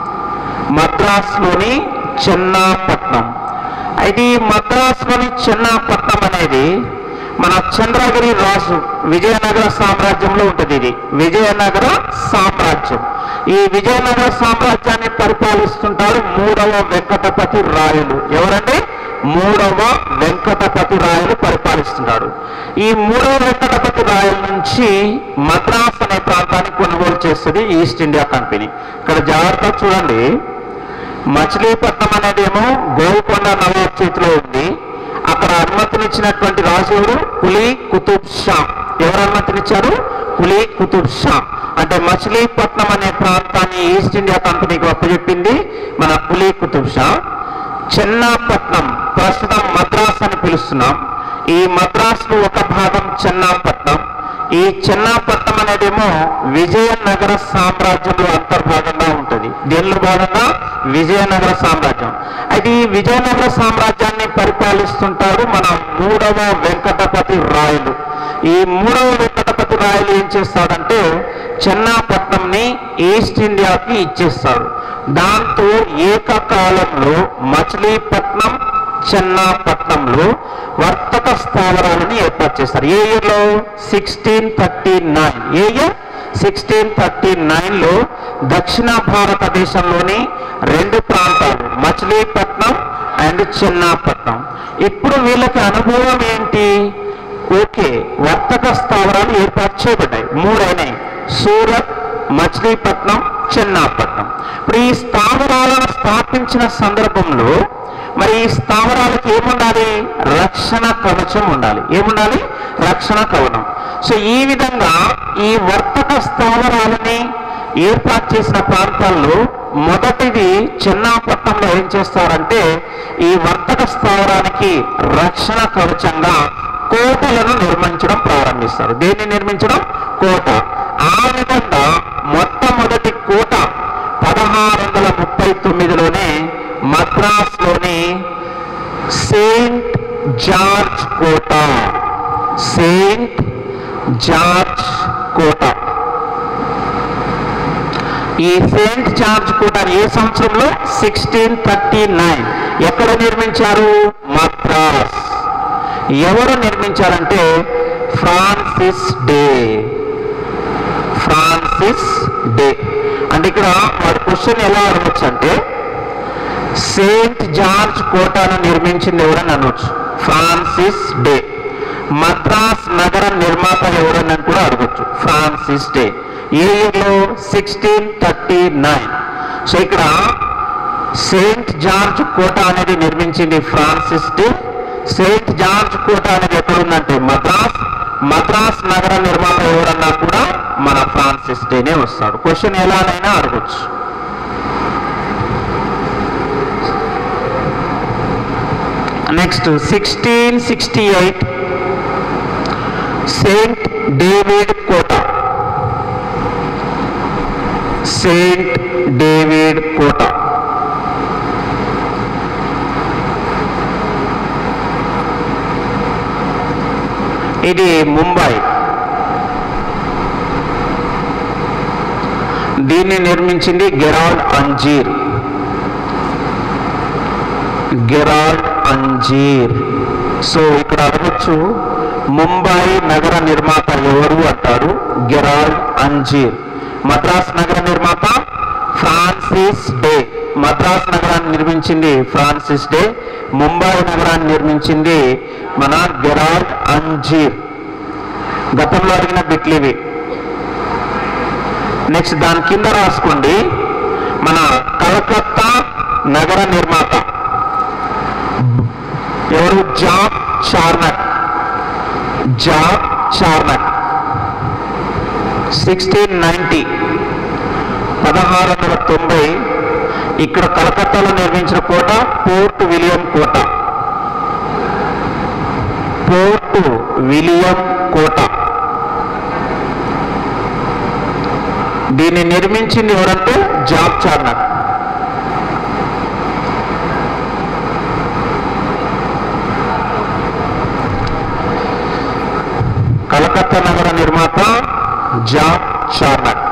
మద్రాస్లోని చెన్నాపట్నం అయితే ఈ మద్రాసులోని చెన్నాపట్నం అనేది మన చంద్రగిరి రాజు విజయనగర సామ్రాజ్యంలో ఉంటుంది ఇది విజయనగర సామ్రాజ్యం ఈ విజయనగర సామ్రాజ్యాన్ని పరిపాలిస్తుంటారు మూడవ వెంకటపతి రాయలు ఎవరండి మూడవ వెంకటపతి రాయలు పరిపాలిస్తున్నాడు ఈ మూడవ వెంకటపతి రాయల నుంచి మద్రాస్ అనే ప్రాంతాన్ని కొనుగోలు చేస్తుంది ఈస్ట్ ఇండియా కంపెనీ ఇక్కడ జాగ్రత్త చూడండి మచిలీపట్నం అనేదేమో గోల్కొండ నవాబ్ చేతిలో ఉంది అక్కడ అనుమతినిచ్చినటువంటి రాజు ఎవరు కులీ కుతుబ్ షా ఎవరు అనుమతినిచ్చారు కులీ కుతుబ్ షా అంటే మచిలీపట్నం అనే ప్రాంతాన్ని ఈస్ట్ ఇండియా కంపెనీకి అప్పచెప్పింది మన కులీ కుతుబ్ షా చెన్నాపట్నం ప్రస్తుతం మద్రాస్ అని పిలుస్తున్నాం ఈ మద్రాసులో ఒక భాగం చెన్నాపట్నం ఈ చెన్నాపట్నం అనేదేమో విజయనగర సామ్రాజ్యంలో అంతర్భాగంగా ఉంటుంది దీనిలో భాగంగా విజయనగర సామ్రాజ్యం అయితే ఈ విజయనగర సామ్రాజ్యాన్ని పరిపాలిస్తుంటారు మన మూడవ వెంకటపతి రాయలు ఈ మూడవ వెంకటపతి రాయలు ఏం చేస్తాడంటే చెన్నాపట్నంని ఈస్ట్ ఇండియాకి ఇచ్చేస్తాడు దాంతో ఏకకాలంలో మచిలీపట్నం చెన్నాపట్నంలో వర్తక స్థావరాలను ఏర్పాటు చేస్తారు ఏ ఇయర్లో సిక్స్టీన్ థర్టీ నైన్ ఏ ఇయర్ సిక్స్టీన్ థర్టీ నైన్లో దక్షిణ భారతదేశంలోని రెండు ప్రాంతాలు మచిలీపట్నం అండ్ చెన్నాపట్నం ఇప్పుడు వీళ్ళకి అనుభవం ఏంటి ఓకే వర్తక స్థావరాలు ఏర్పాటు చేయబడ్డాయి మూడైనాయి సూరత్ మచిలీపట్నం చెన్నాపట్నం ఇప్పుడు ఈ స్థావరాలను స్థాపించిన సందర్భంలో మరి ఈ స్థావరాలకు ఏముండాలి రక్షణ కవచం ఉండాలి ఏముండాలి రక్షణ కవచం సో ఈ విధంగా ఈ వర్తక స్థావరాలని ఏర్పాటు చేసిన ప్రాంతాల్లో మొదటిది చెన్నాపట్నంలో ఏం చేస్తారంటే ఈ వర్తక స్థావరానికి రక్షణ కవచంగా కోటలను నిర్మించడం ప్రారంభిస్తారు దేన్ని నిర్మించడం కోట ఆ విధంగా మొట్టమొదటి కోట పదహారు వందల ముప్పై తొమ్మిదిలోనే మద్రాస్లోని సెయింట్ జార్జ్ కోట సెయింట్ జార్జ్ కోట ఈ సెయింట్ జార్జ్ కోట ఏ సంవత్సరంలో సిక్స్టీన్ థర్టీ నైన్ ఎక్కడ నిర్మించారు మద్రాస్ ఎవరు నిర్మించారంటే ఫ్రాన్సిస్ డే ఫ్రాన్సిస్ డే అంటే ఇక్కడ వాడి క్వశ్చన్ ఎలా అడగచ్చు అంటే సెయింట్ జార్జ్ కోటను నిర్మించింది ఎవరని అనొచ్చు ఫ్రాన్సిస్ డే మద్రాస్ నగర నిర్మాత ఎవరని కూడా అడగచ్చు ఫ్రాన్సిస్ డే ఏ ఇయర్లో సిక్స్టీన్ థర్టీ నైన్ సో ఇక్కడ సెయింట్ జార్జ్ కోట అనేది నిర్మించింది ఫ్రాన్సిస్ డే సెయింట్ జార్జ్ కోట అనేది ఎక్కడ ఉందంటే మద్రాస్ మద్రాస్ నగర నిర్మాత ఎవరన్నా కూడా మన ఫ్రాన్సిస్ డేనే వస్తాడు క్వశ్చన్ ఎలానైనా అడగచ్చు next sixteen sixty eight Saint David కోట సెయింట్ డేవిడ్ కోట ఇది ముంబై దీన్ని నిర్మించింది Gerald Aungier Gerald Aungier so ఇక్కడ అడగచ్చు ముంబై నగర నిర్మాత ఎవరు అంటారు గెరాల్డ్ అంజీర్ మద్రాస్ నగర నిర్మాత ఫ్రాన్సిస్ డే మద్రాస్ నగరాన్ని నిర్మించింది ఫ్రాన్సిస్ డే ముంబై నగరాన్ని నిర్మించింది మన గెరాల్డ్ అంజీర్ గతంలో అడిగిన బిట్లు ఇవి నెక్స్ట్ దాని కింద రాసుకోండి మన కలకత్తా నగర నిర్మాత ఎవరు Job Charnock Job Charnock sixteen ninety పదహారు వందల తొంభై ఇక్కడ కలకత్తాలో నిర్మించిన కోట పోర్ట్ విలియం కోట పోర్ట్ విలియం కోట దీన్ని నిర్మించింది ఎవరంటే జాబ్ చార్నక్ కలకత్తా నగర నిర్మాత జాబ్ చార్నక్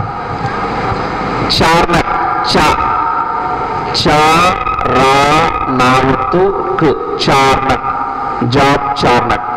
చార్నక్ చా చా రా నావత్తు క్ చార్నక్ జాబ్ చార్నక్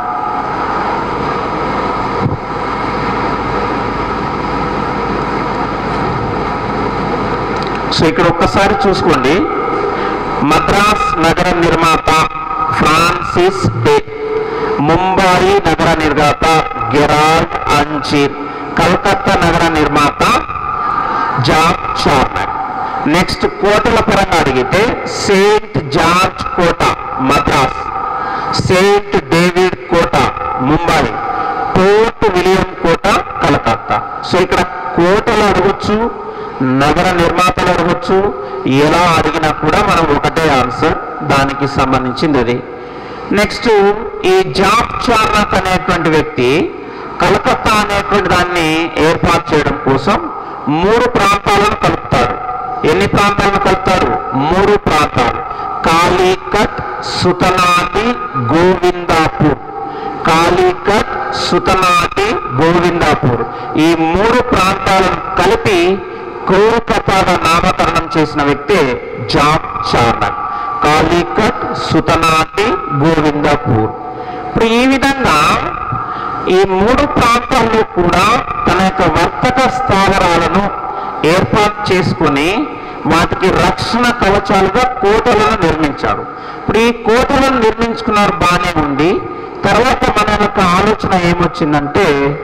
సో ఇక్కడ ఒక్కసారి చూసుకోండి మద్రాస్ నగర నిర్మాత ఫ్రాన్సిస్ డే ముంబాయి నగర నిర్మాత గెరాల్డ్ అంజీర్ కలకత్తా నగర నిర్మాత జాబ్ చార్నక్ నెక్స్ట్ కోటల పరంగా అడిగితే సెయింట్ జార్జ్ కోట మద్రాస్ సెయింట్ డేవిడ్ కోట ముంబై పోర్ట్ విలియం కోట కలకత్తా సో ఇక్కడ కోటలు అడగొచ్చు నగర నిర్మాతలు అడగొచ్చు ఎలా అడిగినా కూడా మనం ఒకటే ఆన్సర్ దానికి సంబంధించింది అది నెక్స్ట్ ఈ జాబ్ చార్నక్ అనేటువంటి వ్యక్తి కలకత్తా అనేటువంటి దాన్ని ఏర్పాటు చేయడం కోసం మూడు ప్రాంతాలను కలుపుతాడు ఎన్ని ప్రాంతాలను కలుపుతాడు మూడు ప్రాంతాలు కాళీకట్ సుతనాటి గోవిందాపూర్ కాళీకట్ సుతనాటి గోవిందాపూర్ ఈ మూడు ప్రాంతాలను కలిపి కోల్కతాగా నామకరణం చేసిన వ్యక్తి జాన్ చార్నక్ కాలికట్ సుతనాటి గోవిందపూర్ ఇప్పుడు ఈ విధంగా ఈ మూడు ప్రాంతాల్లో కూడా తన యొక్క వర్తక స్థావరాలను ఏర్పాటు చేసుకుని వాటికి రక్షణ కవచాలుగా కోటలను నిర్మించాడు ఇప్పుడు ఈ కోటలను నిర్మించుకున్నారు బాగానే ఉంది తర్వాత మన యొక్క ఆలోచన ఏమొచ్చిందంటే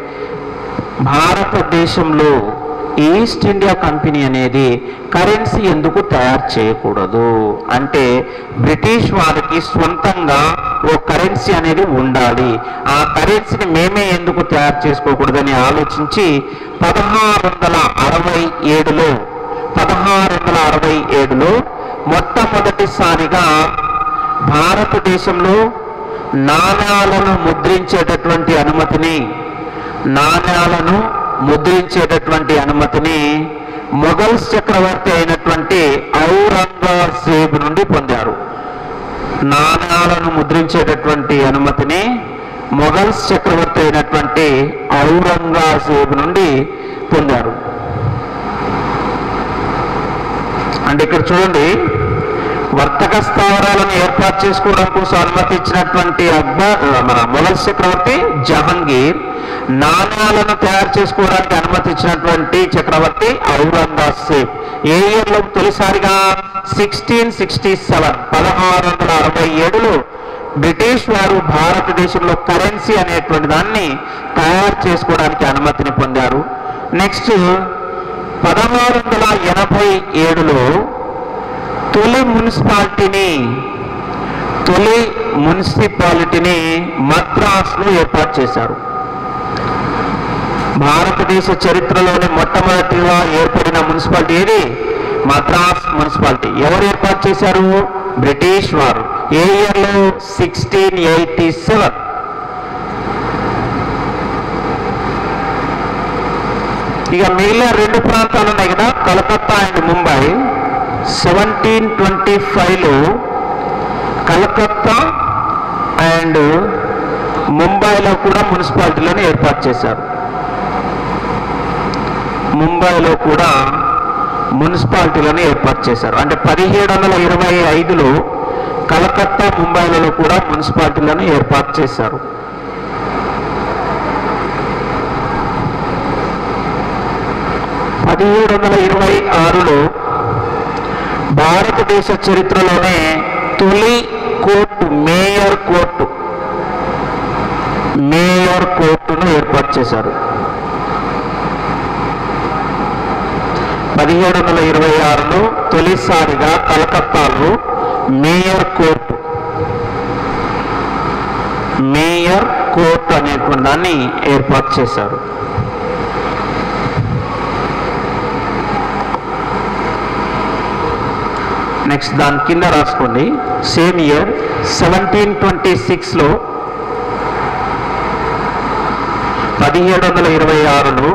భారతదేశంలో ఈస్ట్ ఇండియా కంపెనీ అనేది కరెన్సీ ఎందుకు తయారు చేయకూడదు అంటే బ్రిటిష్ వారికి స్వంతంగా ఓ కరెన్సీ అనేది ఉండాలి ఆ కరెన్సీని మేమే ఎందుకు తయారు చేసుకోకూడదని ఆలోచించి పదహారు వందల అరవై ఏడులో పదహారు వందల అరవై ఏడులో మొట్టమొదటిసారిగా భారతదేశంలో నాణ్యాలను ముద్రించేటటువంటి అనుమతిని నాణ్యాలను ముద్రించేటటువంటి అనుమతిని మొఘల్స్ చక్రవర్తి అయినటువంటి ఔరంగజేబు నుండి పొందారు నాణ్యాలను ముద్రించేటటువంటి అనుమతిని మొఘల్స్ చక్రవర్తి అయినటువంటి ఔరంగజేబు నుండి పొందారు అంటే ఇక్కడ చూడండి వర్తక స్థావరాలను ఏర్పాటు చేసుకోవడం కోసం అనుమతి ఇచ్చినటువంటి అక్బర్ మన మొఘల్ చక్రవర్తి జహంగీర్ నాణ్యాలను తయారు చేసుకోవడానికి అనుమతి ఇచ్చినటువంటి చక్రవర్తి ఔరంగజేబ్ ఏ ఇయర్లో తొలిసారిగా సిక్స్టీన్ సిక్స్టీ సెవెన్ పదహారు వందల అరవై ఏడులో బ్రిటిష్ వారు భారతదేశంలో కరెన్సీ అనేటువంటి దాన్ని తయారు చేసుకోవడానికి అనుమతిని పొందారు నెక్స్ట్ పదహారు వందల ఎనభై ఏడులో తొలి మున్సిపాలిటీని తొలి మున్సిపాలిటీని మద్రాసులో ఏర్పాటు చేశారు భారతదేశ చరిత్రలోని మొట్టమొదటిగా ఏర్పడిన మున్సిపాలిటీ ఏది మద్రాస్ మున్సిపాలిటీ ఎవరు ఏర్పాటు చేశారు బ్రిటిష్ వారు ఏ ఇయర్లో సిక్స్టీన్ ఎయిటీ సెవెన్ ఇక మిగిలిన రెండు ప్రాంతాలు ఉన్నాయి కదా Calcutta and Mumbai seventeen twenty ఫైవ్లో కలకత్తా అండ్ ముంబైలో కూడా మున్సిపాలిటీలను ఏర్పాటు చేశారు ముంబైలో కూడా మున్సిపాలిటీలను ఏర్పాటు చేశారు అంటే పదిహేడు వందల ఇరవై ఐదులో కలకత్తా ముంబైలలో కూడా మున్సిపాలిటీలను ఏర్పాటు చేశారు పదిహేడు వందల ఇరవై ఆరులో భారతదేశ చరిత్రలోనే తొలి కోర్టు మేయర్ కోర్టు మేయర్ కోర్టును ఏర్పాటు చేశారు పదిహేడు వందల ఇరవై ఆరులో తొలిసారిగా కలకత్తాలో మేయర్ కోర్టు మేయర్ కోర్టు అనేటువంటి దాన్ని ఏర్పాటు చేశారు నెక్స్ట్ దాని కింద రాసుకోండి సేమ్ ఇయర్ సెవెంటీన్ ట్వంటీ సిక్స్లో పదిహేడు వందల ఇరవై ఆరులో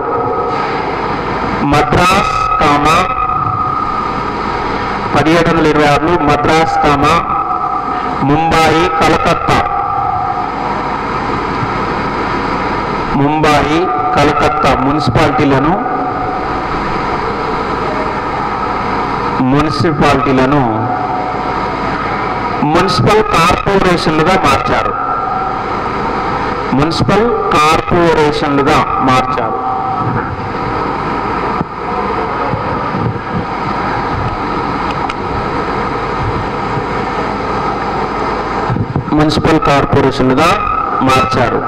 మద్రాస్ కామా పదిహేడు వందల ఇరవై ఆరులో మద్రాస్ కామా ముంబాయి కలకత్తా ముంబాయి కలకత్తా మున్సిపాలిటీలను మున్సిపాలిటీలను మున్సిపల్ కార్పొరేషన్లుగా మార్చారు మున్సిపల్ కార్పొరేషన్లుగా మార్చారు మున్సిపల్ కార్పొరేషన్లుగా మార్చారు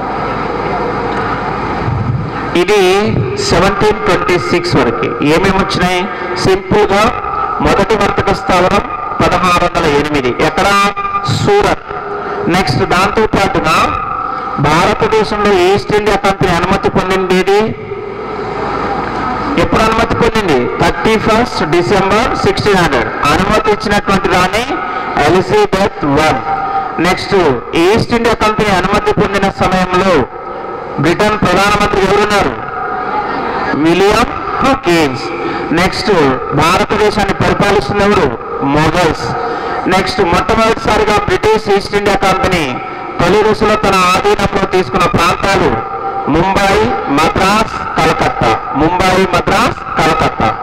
ఇది సెవెంటీన్ ట్వంటీ సిక్స్ వరకు ఏమేమి వచ్చినాయి సింపుల్గా మొదటి వర్తక స్థావరం పదహారు వందల ఎనిమిది ఎక్కడ సూరత్ నెక్స్ట్ దాంతో పాటుగా భారతదేశంలో ఈస్ట్ ఇండియా కంపెనీ అనుమతి పొందింది ఏది ఎప్పుడు అనుమతి పొందింది thirty first December sixteen hundred అనుమతి ఇచ్చినటువంటి దాన్ని Elizabeth one next East India company అనుమతి పొందిన సమయంలో బ్రిటన్ ప్రధానమంత్రి ఎవరున్నారు విలియం హకిన్స్ నెక్స్ట్ భారతదేశాన్ని పరిపాలిస్తున్న ఎవరు మొఘల్స్ నెక్స్ట్ మొట్టమొదటిసారిగా బ్రిటిష్ ఈస్ట్ ఇండియా కంపెనీ తొలి రుసులో తన ఆధీనంలో తీసుకున్న ప్రాంతాలు ముంబై మద్రాస్ కలకత్తా ముంబై మద్రాస్ కలకత్తా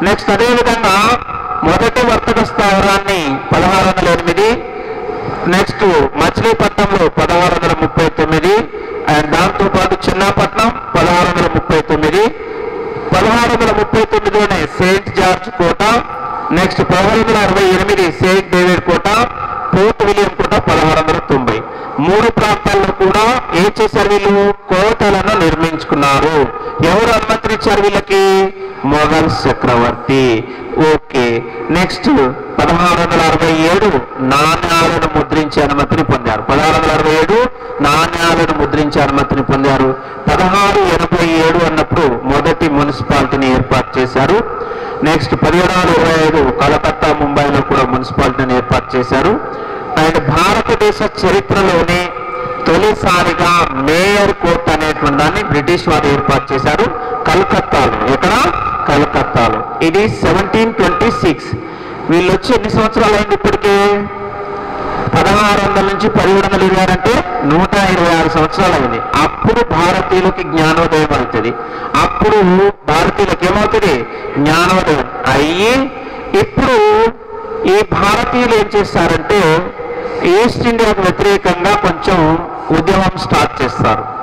నెక్స్ట్ అదేవిధంగా మొదటి వర్తక స్థావరాన్ని పదహారు వందల ఎనిమిది నెక్స్ట్ మచిలీపట్నంలో పదహారు వందల ముప్పై తొమ్మిది అండ్ దాంతో పాటు చిన్నపట్నం పదహారు వందల ముప్పై తొమ్మిది పదహారు వందల ముప్పై తొమ్మిదిలోనే సెయింట్ జార్జ్ కోట నెక్స్ట్ పదహారు వందల అరవై ఎనిమిది సెయింట్ డేవిడ్ కోట పోర్ట్ విలియం కోట పదహారు వందల తొంభై మూడు ప్రాంతాల్లో కూడా ఏం చేశారు వీళ్ళు కోటలను నిర్మించుకున్నారు ఎవరు అనుమతినిచ్చారు వీళ్ళకి మొఘల్ చక్రవర్తి ఓకే నెక్స్ట్ పదహారు వందల అరవై ఏడు నాణ్యాలను ముద్రించే అనుమతిని పొందారు పదహారు వందల అరవై ఏడు నాణ్యాలను ముద్రించే అనుమతిని పొందారు పదహారు ఎనభై ఏడు అన్నప్పుడు మొదటి మున్సిపాలిటీని ఏర్పాటు చేశారు నెక్స్ట్ పదిహేడు వందల ఇరవై ఐదు కలకత్తా ముంబైలో కూడా మున్సిపాలిటీని ఏర్పాటు చేశారు అండ్ భారతదేశ చరిత్రలోనే తొలిసారిగా మేయర్ కోర్ట్ అనేటువంటి దాన్ని బ్రిటిష్ వారు ఏర్పాటు చేశారు కలకత్తాలో ఎక్కడ కలకత్తాలో ఇది సెవెంటీన్ ట్వంటీ సిక్స్ వీళ్ళు వచ్చి ఎన్ని సంవత్సరాలు అయింది ఇప్పటికే పదహారు వందల నుంచి పదిహేడు వందల ఇరవై ఆరు అంటే నూట ఇరవై ఆరు సంవత్సరాలు అయింది అప్పుడు భారతీయులకి జ్ఞానోదయం అవుతుంది అప్పుడు భారతీయులకు ఏమవుతుంది జ్ఞానోదయం అయ్యి ఇప్పుడు ఈ భారతీయులు ఏం చేస్తారంటే ఈస్ట్ ఇండియాకు వ్యతిరేకంగా కొంచెం ఉద్యమం స్టార్ట్ చేస్తారు